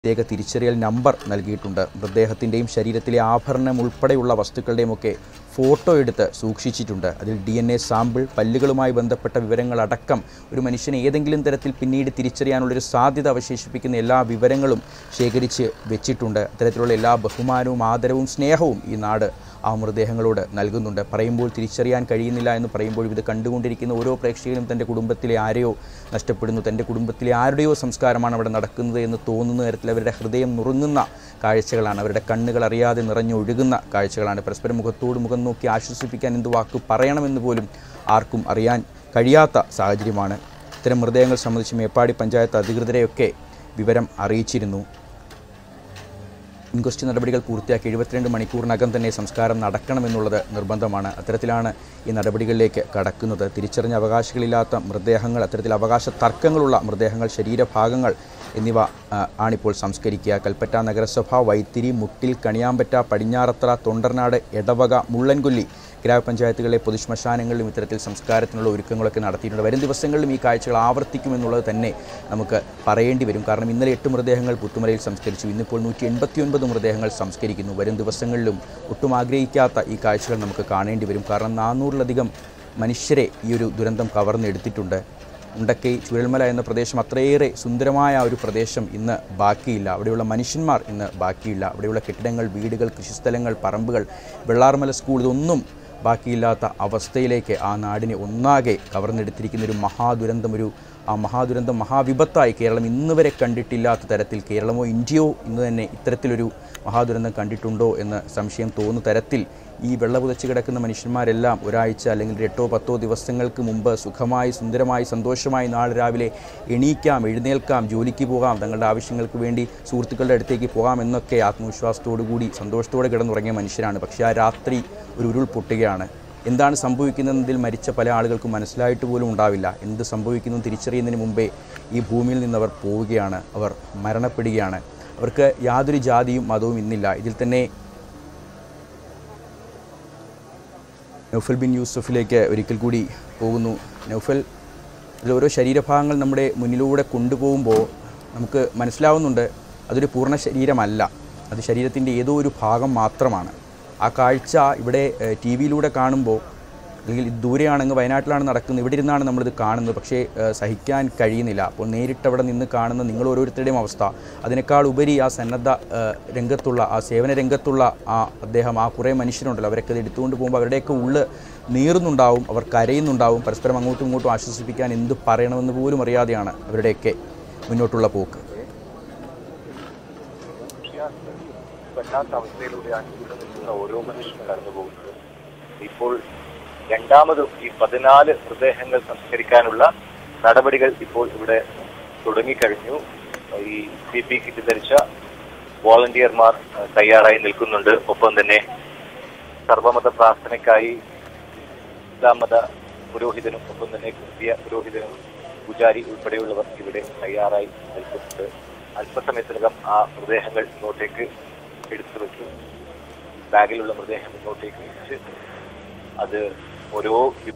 പ്രത്യേക തിരിച്ചറിയൽ നമ്പർ നൽകിയിട്ടുണ്ട് മൃതദേഹത്തിൻ്റെയും ശരീരത്തിലെ ആഭരണം ഉൾപ്പെടെയുള്ള വസ്തുക്കളുടെയുമൊക്കെ ഫോട്ടോ എടുത്ത് സൂക്ഷിച്ചിട്ടുണ്ട് അതിൽ ഡി എൻ എ സാമ്പിൾ പല്ലുകളുമായി ബന്ധപ്പെട്ട വിവരങ്ങളടക്കം ഒരു മനുഷ്യനെ ഏതെങ്കിലും തരത്തിൽ പിന്നീട് തിരിച്ചറിയാനുള്ളൊരു സാധ്യത അവശേഷിപ്പിക്കുന്ന എല്ലാ വിവരങ്ങളും ശേഖരിച്ച് വെച്ചിട്ടുണ്ട് അത്തരത്തിലുള്ള എല്ലാ ബഹുമാനവും ആദരവും സ്നേഹവും ഈ നാട് ആ മൃതദേഹങ്ങളോട് നൽകുന്നുണ്ട് പറയുമ്പോൾ തിരിച്ചറിയാൻ കഴിയുന്നില്ല എന്ന് പറയുമ്പോൾ ഇത് കണ്ടുകൊണ്ടിരിക്കുന്ന ഓരോ പ്രേക്ഷകനും തൻ്റെ കുടുംബത്തിലെ ആരെയോ നഷ്ടപ്പെടുന്നു തൻ്റെ കുടുംബത്തിലെ ആരുടെയോ സംസ്കാരമാണ് അവിടെ നടക്കുന്നത് എന്ന് തോന്നുന്ന തരത്തിൽ അവരുടെ ഹൃദയം നുറുങ്ങുന്ന കാഴ്ചകളാണ് അവരുടെ കണ്ണുകൾ അറിയാതെ നിറഞ്ഞൊഴുകുന്ന കാഴ്ചകളാണ് പരസ്പരം മുഖത്തോട് മുഖം നോക്കി ആശ്വസിപ്പിക്കാൻ എന്ത് വാക്ക് പറയണമെന്ന് പോലും ആർക്കും അറിയാൻ കഴിയാത്ത സാഹചര്യമാണ് ഇത്തരം മൃതദേഹങ്ങൾ സംബന്ധിച്ച് മേപ്പാടി പഞ്ചായത്ത് അധികൃതരെയൊക്കെ വിവരം അറിയിച്ചിരുന്നു ഇൻക്വസ്റ്റ് നടപടികൾ പൂർത്തിയാക്കി എഴുപത്തിരണ്ട് മണിക്കൂറിനകം തന്നെ സംസ്കാരം നടക്കണമെന്നുള്ളത് നിർബന്ധമാണ് അത്തരത്തിലാണ് ഈ നടപടികളിലേക്ക് കടക്കുന്നത് തിരിച്ചറിഞ്ഞ അവകാശികളില്ലാത്ത മൃതദേഹങ്ങൾ അത്തരത്തിൽ അവകാശ തർക്കങ്ങളുള്ള മൃതദേഹങ്ങൾ ശരീരഭാഗങ്ങൾ എന്നിവ ആ, ആണിപ്പോൾ സംസ്കരിക്കുക കൽപ്പറ്റ നഗരസഭ വൈത്തിരി മുട്ടിൽ കണിയാമ്പറ്റ പടിഞ്ഞാറത്ര തൊണ്ടർനാട് എടവക മുള്ളൻകൊല്ലി ഗ്രാമപഞ്ചായത്തുകളിലെ പൊതുശ്മശാനങ്ങളിലും ഇത്തരത്തിൽ സംസ്കാരത്തിനുള്ള ഒരുക്കങ്ങളൊക്കെ നടത്തിയിട്ടുണ്ട് വരും ദിവസങ്ങളിലും ഈ കാഴ്ചകൾ ആവർത്തിക്കുമെന്നുള്ളത് തന്നെ നമുക്ക് പറയേണ്ടി വരും കാരണം ഇന്നലെ എട്ട് മൃതദേഹങ്ങൾ പുത്തുമലയിൽ സംസ്കരിച്ചു ഇന്നിപ്പോൾ നൂറ്റി എൺപത്തിയൊൻപത് മൃതദേഹങ്ങൾ സംസ്കരിക്കുന്നു വരും ദിവസങ്ങളിലും ഒട്ടും ആഗ്രഹിക്കാത്ത ഈ കാഴ്ചകൾ നമുക്ക് കാണേണ്ടി വരും കാരണം നാനൂറിലധികം മനുഷ്യരെ ഈ ഒരു ദുരന്തം കവർന്നെടുത്തിട്ടുണ്ട് ഉണ്ടക്കൈ ചുഴൽമല എന്ന പ്രദേശം അത്രയേറെ സുന്ദരമായ ഒരു പ്രദേശം ഇന്ന് ബാക്കിയില്ല അവിടെയുള്ള മനുഷ്യന്മാർ ഇന്ന് ബാക്കിയില്ല അവിടെയുള്ള കെട്ടിടങ്ങൾ വീടുകൾ കൃഷിസ്ഥലങ്ങൾ പറമ്പുകൾ വെള്ളാർമല സ്കൂൾ ഇതൊന്നും ബാക്കിയില്ലാത്ത അവസ്ഥയിലേക്ക് ആ നാടിനെ ഒന്നാകെ കവർന്നെടുത്തിരിക്കുന്ന ഒരു മഹാദുരന്തം ഒരു ആ മഹാദുരന്തം മഹാവിപത്തായി കേരളം ഇന്ന് വരെ കണ്ടിട്ടില്ലാത്ത തരത്തിൽ കേരളമോ ഇന്ത്യയോ ഇന്ന് തന്നെ ഇത്തരത്തിലൊരു മഹാദുരന്തം കണ്ടിട്ടുണ്ടോ എന്ന് സംശയം തോന്നുന്ന തരത്തിൽ ഈ വെള്ളപുതച്ച് കിടക്കുന്ന മനുഷ്യന്മാരെല്ലാം ഒരാഴ്ച അല്ലെങ്കിൽ ഒരു എട്ടോ പത്തോ ദിവസങ്ങൾക്ക് മുമ്പ് സുഖമായി സുന്ദരമായി സന്തോഷമായി നാളെ രാവിലെ എണീക്കാം എഴുന്നേൽക്കാം ജോലിക്ക് പോകാം തങ്ങളുടെ ആവശ്യങ്ങൾക്ക് വേണ്ടി സുഹൃത്തുക്കളുടെ അടുത്തേക്ക് പോകാം എന്നൊക്കെ ആത്മവിശ്വാസത്തോടു കൂടി സന്തോഷത്തോടെ കിടന്നുറങ്ങിയ മനുഷ്യരാണ് പക്ഷേ ആ രാത്രി ഒരു ഉരുൾ പൊട്ടുകയാണ് എന്താണ് സംഭവിക്കുന്നതെന്നതിൽ മരിച്ച പല ആളുകൾക്കും മനസ്സിലായിട്ട് പോലും ഉണ്ടാവില്ല എന്ത് സംഭവിക്കുന്നു തിരിച്ചറിയുന്നതിന് മുമ്പേ ഈ ഭൂമിയിൽ നിന്ന് അവർ പോവുകയാണ് അവർ മരണപ്പെടുകയാണ് അവർക്ക് യാതൊരു ജാതിയും മതവും ഇന്നില്ല ഇതിൽ തന്നെ നൗഫൽ ബിൻ യൂസഫിലേക്ക് ഒരിക്കൽ കൂടി പോകുന്നു നൗഫൽ ഇതിൽ ഓരോ ശരീരഭാഗങ്ങൾ നമ്മുടെ മുന്നിലൂടെ കൊണ്ടുപോകുമ്പോൾ നമുക്ക് മനസ്സിലാവുന്നുണ്ട് അതൊരു പൂർണ്ണ ശരീരമല്ല അത് ശരീരത്തിൻ്റെ ഏതോ ഒരു ഭാഗം മാത്രമാണ് ആ കാഴ്ച ഇവിടെ ടി വിയിലൂടെ കാണുമ്പോൾ അല്ലെങ്കിൽ ഇത് ദൂരെയാണെങ്കിൽ വയനാട്ടിലാണ് നടക്കുന്നത് ഇവിടെ ഇരുന്നാണ് നമ്മളിത് കാണുന്നത് പക്ഷേ ഏഹ്, സഹിക്കാൻ കഴിയുന്നില്ല അപ്പോൾ നേരിട്ട് അവിടെ നിന്ന് കാണുന്ന നിങ്ങൾ ഓരോരുത്തരുടെയും അവസ്ഥ അതിനേക്കാൾ ഉപരി ആ സന്നദ്ധ ഏഹ്, രംഗത്തുള്ള ആ സേവന രംഗത്തുള്ള ആ അദ്ദേഹം ആ കുറേ മനുഷ്യരുണ്ടല്ലോ അവരൊക്കെ ഇത് എടുത്തുകൊണ്ട് പോകുമ്പോൾ അവരുടെയൊക്കെ ഉള്ള് നീറുന്നുണ്ടാവും അവർ കരയുന്നുണ്ടാവും പരസ്പരം അങ്ങോട്ടും ഇങ്ങോട്ടും ആശ്വസിപ്പിക്കാൻ എന്ത് പറയണമെന്ന് പോലും അറിയാതെയാണ് അവരുടെയൊക്കെ മുന്നോട്ടുള്ള പോക്ക് വല്ലാത്ത അവസ്ഥയിലൂടെയാണ് ഇവിടെ നിൽക്കുന്ന ഓരോ മനുഷ്യനും കടന്നു പോകുന്നത് ഇപ്പോൾ രണ്ടാമതും ഈ പതിനാല് മൃതദേഹങ്ങൾ സംസ്കരിക്കാനുള്ള നടപടികൾ ഇപ്പോൾ ഇവിടെ തുടങ്ങിക്കഴിഞ്ഞു ഈ സി പി കിറ്റ് ധരിച്ച വോളണ്ടിയർമാർ അഹ്, തയ്യാറായി നിൽക്കുന്നുണ്ട് ഒപ്പം തന്നെ സർവമത പ്രാർത്ഥനയ്ക്കായി ഇസ്ലാം മത പുരോഹിതനും ഒപ്പം തന്നെ ക്രിസ്തീയ പുരോഹിതനും പൂജാരി ഉൾപ്പെടെയുള്ളവർ ഇവിടെ തയ്യാറായി നിൽക്കുന്നുണ്ട് അല്പസമയത്തിനകം ആ മൃതദേഹങ്ങൾ ഇങ്ങോട്ടേക്ക് എടുത്തു വെച്ചു ബാഗിലുള്ള മൃതദേഹം ഇങ്ങോട്ടേക്ക് വെച്ച് അത് ഓരോ വി-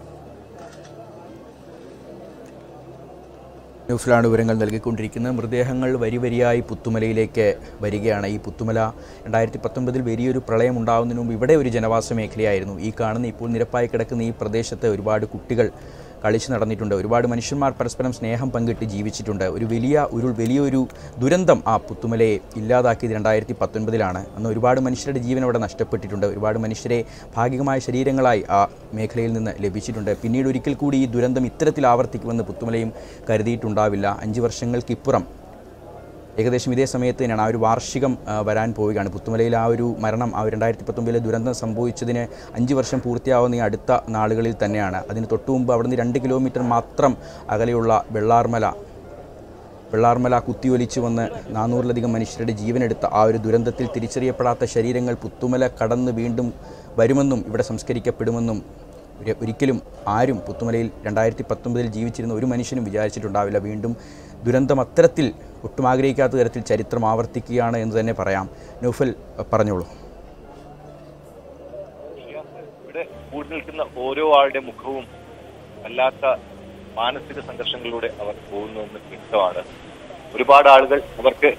ന്യൂസിലാണ് വിവരങ്ങൾ നൽകിക്കൊണ്ടിരിക്കുന്നത് മൃതദേഹങ്ങൾ വരി വരിയായി പുത്തുമലയിലേക്ക് വരികയാണ് ഈ പുത്തുമല രണ്ടായിരത്തി പത്തൊൻപതിൽ വലിയൊരു പ്രളയം ഉണ്ടാകുന്നതിന് മുമ്പ് ഇവിടെ ഒരു ജനവാസ മേഖലയായിരുന്നു ഈ കാണുന്ന ഇപ്പോൾ നിരപ്പായി കിടക്കുന്ന ഈ പ്രദേശത്ത് ഒരുപാട് കുട്ടികൾ കളിച്ചു നടന്നിട്ടുണ്ട് ഒരുപാട് മനുഷ്യന്മാർ പരസ്പരം സ്നേഹം പങ്കിട്ട് ജീവിച്ചിട്ടുണ്ട് ഒരു വലിയ ഒരു വലിയൊരു ദുരന്തം ആ പുത്തുമലയെ ഇല്ലാതാക്കിയത് രണ്ടായിരത്തി പത്തൊൻപതിലാണ് അന്ന് ഒരുപാട് മനുഷ്യരുടെ ജീവൻ അവിടെ നഷ്ടപ്പെട്ടിട്ടുണ്ട് ഒരുപാട് മനുഷ്യരെ ഭാഗികമായ ശരീരങ്ങളായി ആ മേഖലയിൽ നിന്ന് ലഭിച്ചിട്ടുണ്ട് പിന്നീട് ഒരിക്കൽ കൂടി ഈ ദുരന്തം ഇത്തരത്തിൽ ആവർത്തിക്കുമെന്ന് പുത്തുമലയും കരുതിയിട്ടുണ്ടാവില്ല അഞ്ച് വർഷങ്ങൾക്കിപ്പുറം ഏകദേശം ഇതേ സമയത്ത് തന്നെയാണ് ആ ഒരു വാർഷികം ആ, വരാൻ പോവുകയാണ് പുത്തുമലയിൽ ആ ഒരു മരണം ആ ഒരു രണ്ടായിരത്തി പത്തൊമ്പതിലെ ദുരന്തം സംഭവിച്ചതിന് അഞ്ച് വർഷം പൂർത്തിയാവുന്ന ഈ അടുത്ത നാളുകളിൽ തന്നെയാണ് അതിന് തൊട്ടു മുമ്പ് അവിടെ നിന്ന് രണ്ട് കിലോമീറ്റർ മാത്രം അകലെയുള്ള വെള്ളാർമല വെള്ളാർമല കുത്തിയൊലിച്ചു വന്ന് നാനൂറിലധികം മനുഷ്യരുടെ ജീവനെടുത്ത ആ ഒരു ദുരന്തത്തിൽ തിരിച്ചറിയപ്പെടാത്ത ശരീരങ്ങൾ പുത്തുമല കടന്ന് വീണ്ടും വരുമെന്നും ഇവിടെ സംസ്കരിക്കപ്പെടുമെന്നും ഒരു- ഒരിക്കലും ആരും പുത്തുമലയിൽ രണ്ടായിരത്തി പത്തൊമ്പതിൽ ജീവിച്ചിരുന്ന ഒരു മനുഷ്യനും വിചാരിച്ചിട്ടുണ്ടാവില്ല വീണ്ടും ദുരന്തം അത്തരത്തിൽ ഒട്ടും ആഗ്രഹിക്കാത്ത തരത്തിൽ ചരിത്രം ആവർത്തിക്കുകയാണ് എന്ന് തന്നെ പറയാം നൗഫൽ പറഞ്ഞോളൂ ഇവിടെ കൂടി നിൽക്കുന്ന ഓരോ ആളുടെ മുഖവും വല്ലാത്ത മാനസിക സംഘർഷങ്ങളിലൂടെ അവർ പോകുന്നുവെന്ന് വ്യക്തമാണ് ഒരുപാട് ആളുകൾ അവർക്ക്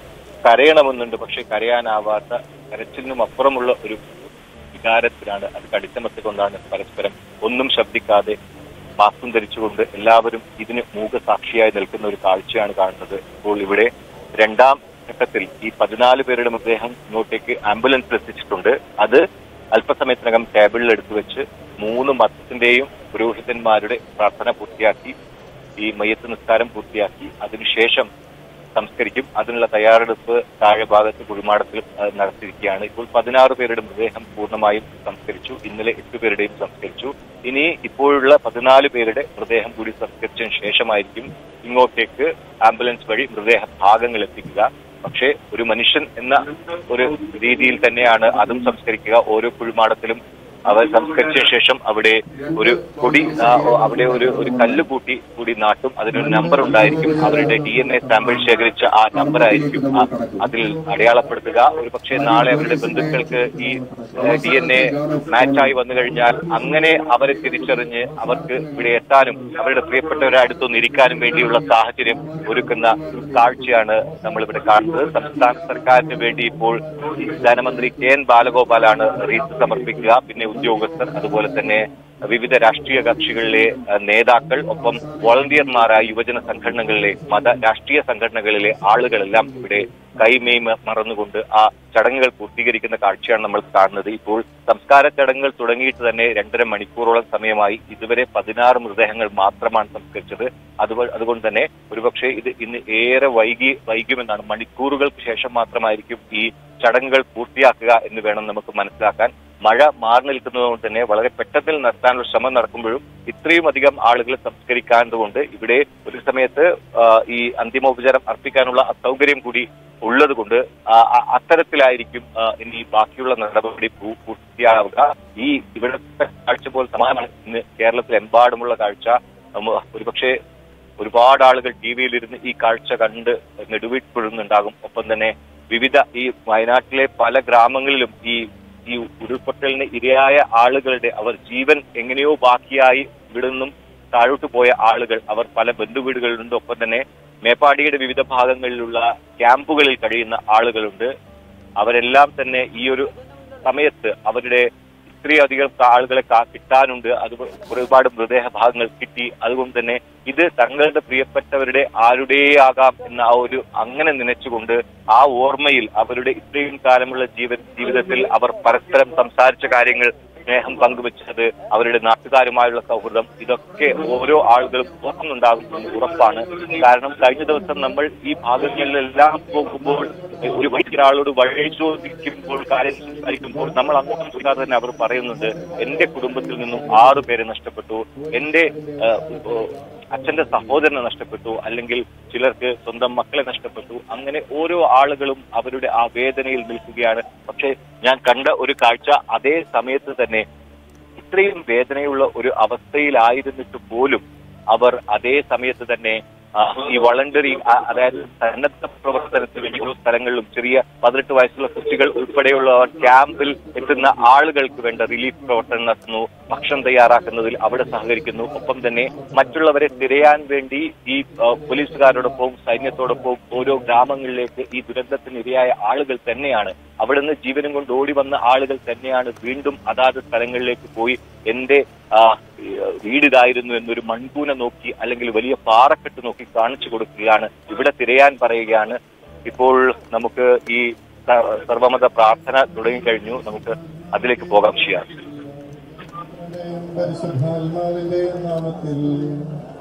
കരയണമെന്നുണ്ട് പക്ഷെ കരയാനാവാത്ത കരച്ചിലിനും അപ്പുറമുള്ള ഒരു വികാരത്തിലാണ് അത് കടിച്ചമർത്തിക്കൊണ്ടാണ് പരസ്പരം ഒന്നും ശബ്ദിക്കാതെ മാസ്കും ധരിച്ചുകൊണ്ട് എല്ലാവരും ഇതിന് മൂകസാക്ഷിയായി നിൽക്കുന്ന ഒരു കാഴ്ചയാണ് കാണുന്നത് ഇപ്പോൾ ഇവിടെ രണ്ടാം ഘട്ടത്തിൽ ഈ പതിനാല് പേരുടെ മൃതദേഹം ഇങ്ങോട്ടേക്ക് ആംബുലൻസിൽ എത്തിച്ചിട്ടുണ്ട് അത് അല്പസമയത്തിനകം ടേബിളിൽ എടുത്തു വെച്ച് മൂന്ന് മതത്തിന്റെയും പുരോഹിതന്മാരുടെ പ്രാർത്ഥന പൂർത്തിയാക്കി ഈ മയ്യത്ത് നിസ്കാരം പൂർത്തിയാക്കി അതിനുശേഷം സംസ്കരിക്കും അതിനുള്ള തയ്യാറെടുപ്പ് താഴെ ഭാഗത്ത് കുഴിമാടത്തിൽ അഹ്, നടത്തിയിരിക്കുകയാണ് ഇപ്പോൾ പതിനാറ് പേരുടെ മൃതദേഹം പൂർണ്ണമായും സംസ്കരിച്ചു ഇന്നലെ എട്ട് പേരുടെയും സംസ്കരിച്ചു ഇനി ഇപ്പോഴുള്ള പതിനാല് പേരുടെ മൃതദേഹം കൂടി സംസ്കരിച്ചതിന് ശേഷമായിരിക്കും ഇങ്ങോട്ടേക്ക് ആംബുലൻസ് വഴി മൃതദേഹ ഭാഗങ്ങൾ എത്തിക്കുക പക്ഷേ ഒരു മനുഷ്യൻ എന്ന ഒരു രീതിയിൽ തന്നെയാണ് അതും സംസ്കരിക്കുക ഓരോ കുഴിമാടത്തിലും അവർ സംസ്കരിച്ച ശേഷം അവിടെ ഒരു കൊടി ആ, അവിടെ ഒരു ഒരു കല്ല് കൂട്ടി കൂടി നാട്ടും അതിനൊരു നമ്പർ ഉണ്ടായിരിക്കും അവരുടെ ഡി എൻ എ സാമ്പിൾ ശേഖരിച്ച ആ നമ്പർ ആയിരിക്കും ആ, അതിൽ അടയാളപ്പെടുത്തുക ഒരു പക്ഷേ നാളെ അവരുടെ ബന്ധുക്കൾക്ക് ഈ ഡി എൻ എ മാച്ചായി വന്നു കഴിഞ്ഞാൽ അങ്ങനെ അവരെ തിരിച്ചറിഞ്ഞ് അവർക്ക് ഇവിടെ എത്താനും അവരുടെ പ്രിയപ്പെട്ടവരെ അടുത്തൊന്ന് ഇരിക്കാനും വേണ്ടിയുള്ള സാഹചര്യം ഒരുക്കുന്ന കാഴ്ചയാണ് നമ്മൾ ഇവിടെ കാണുന്നത് സംസ്ഥാന സർക്കാരിന് വേണ്ടി ഇപ്പോൾ ഈ ധനമന്ത്രി കെ എൻ ബാലഗോപാലാണ് റീത്ത് സമർപ്പിക്കുക പിന്നെ ഉദ്യോഗസ്ഥർ അതുപോലെ തന്നെ വിവിധ രാഷ്ട്രീയ കക്ഷികളിലെ അഹ്, നേതാക്കൾ ഒപ്പം വോളണ്ടിയർമാരായ യുവജന സംഘടനകളിലെ മത രാഷ്ട്രീയ സംഘടനകളിലെ ആളുകളെല്ലാം ഇവിടെ കൈമേയ് മ- മറന്നുകൊണ്ട് ആ ചടങ്ങുകൾ പൂർത്തീകരിക്കുന്ന കാഴ്ചയാണ് നമ്മൾ കാണുന്നത് ഇപ്പോൾ സംസ്കാര ചടങ്ങുകൾ തുടങ്ങിയിട്ട് തന്നെ രണ്ടര മണിക്കൂറോളം സമയമായി ഇതുവരെ പതിനാറ് മൃതദേഹങ്ങൾ മാത്രമാണ് സംസ്കരിച്ചത് അതുപോലെ അതുകൊണ്ട് തന്നെ ഒരുപക്ഷെ ഇത് ഇന്ന് ഏറെ വൈകി വൈകുമെന്നാണ് മണിക്കൂറുകൾക്ക് ശേഷം മാത്രമായിരിക്കും ഈ ചടങ്ങുകൾ പൂർത്തിയാക്കുക എന്ന് വേണം നമുക്ക് മനസ്സിലാക്കാൻ മഴ മാറി നിൽക്കുന്നതുകൊണ്ട് തന്നെ വളരെ പെട്ടെന്ന് നടത്താനുള്ള ശ്രമം നടക്കുമ്പോഴും ഇത്രയും അധികം ആളുകൾ സംസ്കരിക്കാത്തതുകൊണ്ട് ഇവിടെ ഒരു സമയത്ത് ആ, ഈ അന്തിമോപചാരം അർപ്പിക്കാനുള്ള അസൗകര്യം കൂടി ഉള്ളത് കൊണ്ട് അത്തരത്തിലായിരിക്കും ആ, ഇനി ബാക്കിയുള്ള നടപടി പൂ- പൂർത്തിയാവുക ഈ ഇവിടുത്തെ കാഴ്ച പോലെ സമാനമാണ് ഇന്ന് കേരളത്തിലെമ്പാടുമുള്ള കാഴ്ച നമ്മ- ഒരുപക്ഷെ ഒരുപാട് ആളുകൾ ടി വിയിലിരുന്ന് ഈ കാഴ്ച കണ്ട് നെടുവീഴ്ചപ്പെടുന്നുണ്ടാകും ഒപ്പം തന്നെ വിവിധ ഈ വയനാട്ടിലെ പല ഗ്രാമങ്ങളിലും ഈ ഈ ഉരുൾപൊട്ടലിന് ഇരയായ ആളുകളുടെ അവർ ജീവൻ എങ്ങനെയോ ബാക്കിയായി ഇവിടെ നിന്നും താഴോട്ട് പോയ ആളുകൾ അവർ പല ബന്ധുവീടുകളിലുണ്ട് ഒപ്പം തന്നെ മേപ്പാടിയുടെ വിവിധ ഭാഗങ്ങളിലുള്ള ക്യാമ്പുകളിൽ കഴിയുന്ന ആളുകളുണ്ട് അവരെല്ലാം തന്നെ ഈ ഒരു സമയത്ത് അവരുടെ ഇത്രയധികം ആളുകളെ കാ- കിട്ടാനുണ്ട് അത് ഒരുപാട് മൃതദേഹ ഭാഗങ്ങൾ കിട്ടി അതുകൊണ്ട് തന്നെ ഇത് തങ്ങളുടെ പ്രിയപ്പെട്ടവരുടെ ആരുടെയാകാം എന്ന ആ ഒരു അങ്ങനെ നനച്ചുകൊണ്ട് ആ ഓർമ്മയിൽ അവരുടെ ഇത്രയും കാലമുള്ള ജീവൻ ജീവിതത്തിൽ അവർ പരസ്പരം സംസാരിച്ച കാര്യങ്ങൾ സ്നേഹം പങ്കുവെച്ചത് അവരുടെ നാട്ടുകാരുമായുള്ള സൗഹൃദം ഇതൊക്കെ ഓരോ ആളുകളും ഓർക്കുന്നുണ്ടാകും എന്ന് ഉറപ്പാണ് കാരണം കഴിഞ്ഞ ദിവസം നമ്മൾ ഈ ഭാഗങ്ങളിലെല്ലാം പോകുമ്പോൾ ഒരു ഒരാളോട് വഴി ചോദിക്കുമ്പോൾ കാര്യം സംസാരിക്കുമ്പോൾ നമ്മൾ അങ്ങോട്ടും ചോദിക്കാതെ തന്നെ അവർ പറയുന്നുണ്ട് എന്റെ കുടുംബത്തിൽ നിന്നും ആറു പേരെ നഷ്ടപ്പെട്ടു എന്റെ ആ, ഓ, അച്ഛന്റെ സഹോദരനെ നഷ്ടപ്പെട്ടു അല്ലെങ്കിൽ ചിലർക്ക് സ്വന്തം മക്കളെ നഷ്ടപ്പെട്ടു അങ്ങനെ ഓരോ ആളുകളും അവരുടെ ആ വേദനയിൽ നിൽക്കുകയാണ് പക്ഷെ ഞാൻ കണ്ട ഒരു കാഴ്ച അതേ സമയത്ത് തന്നെ ഇത്രയും വേദനയുള്ള ഒരു അവസ്ഥയിലായിരുന്നിട്ട് പോലും അവർ അതേ സമയത്ത് തന്നെ ആ, ഈ വളണ്ടറി അതായത് സന്നദ്ധ പ്രവർത്തനത്തിന് വേണ്ടി ഓരോ സ്ഥലങ്ങളിലും ചെറിയ പതിനെട്ട് വയസ്സുള്ള കുട്ടികൾ ഉൾപ്പെടെയുള്ളവർ ക്യാമ്പിൽ എത്തുന്ന ആളുകൾക്ക് വേണ്ട റിലീഫ് പ്രവർത്തനം നടത്തുന്നു ഭക്ഷണം തയ്യാറാക്കുന്നതിൽ അവിടെ സഹകരിക്കുന്നു ഒപ്പം തന്നെ മറ്റുള്ളവരെ തിരയാൻ വേണ്ടി ഈ ആ, പോലീസുകാരോടൊപ്പം സൈന്യത്തോടൊപ്പം ഓരോ ഗ്രാമങ്ങളിലേക്ക് ഈ ദുരന്തത്തിന് ഇരയായ ആളുകൾ തന്നെയാണ് അവിടെ നിന്ന് ജീവനും കൊണ്ട് ഓടി വന്ന ആളുകൾ തന്നെയാണ് വീണ്ടും അതാത് സ്ഥലങ്ങളിലേക്ക് പോയി എന്റെ ആ, ഈ, വീടിതായിരുന്നു എന്നൊരു മൺകൂന നോക്കി അല്ലെങ്കിൽ വലിയ പാറക്കെട്ട് നോക്കി കാണിച്ചു കൊടുക്കുകയാണ് ഇവിടെ തിരയാൻ പറയുകയാണ് ഇപ്പോൾ നമുക്ക് ഈ സ- സർവമത പ്രാർത്ഥന തുടങ്ങിക്കഴിഞ്ഞു നമുക്ക് അതിലേക്ക് പോകാം ഷിയാസ് പരിശുദ്ധാത്മാവിന്റെ നാമത്തിൽ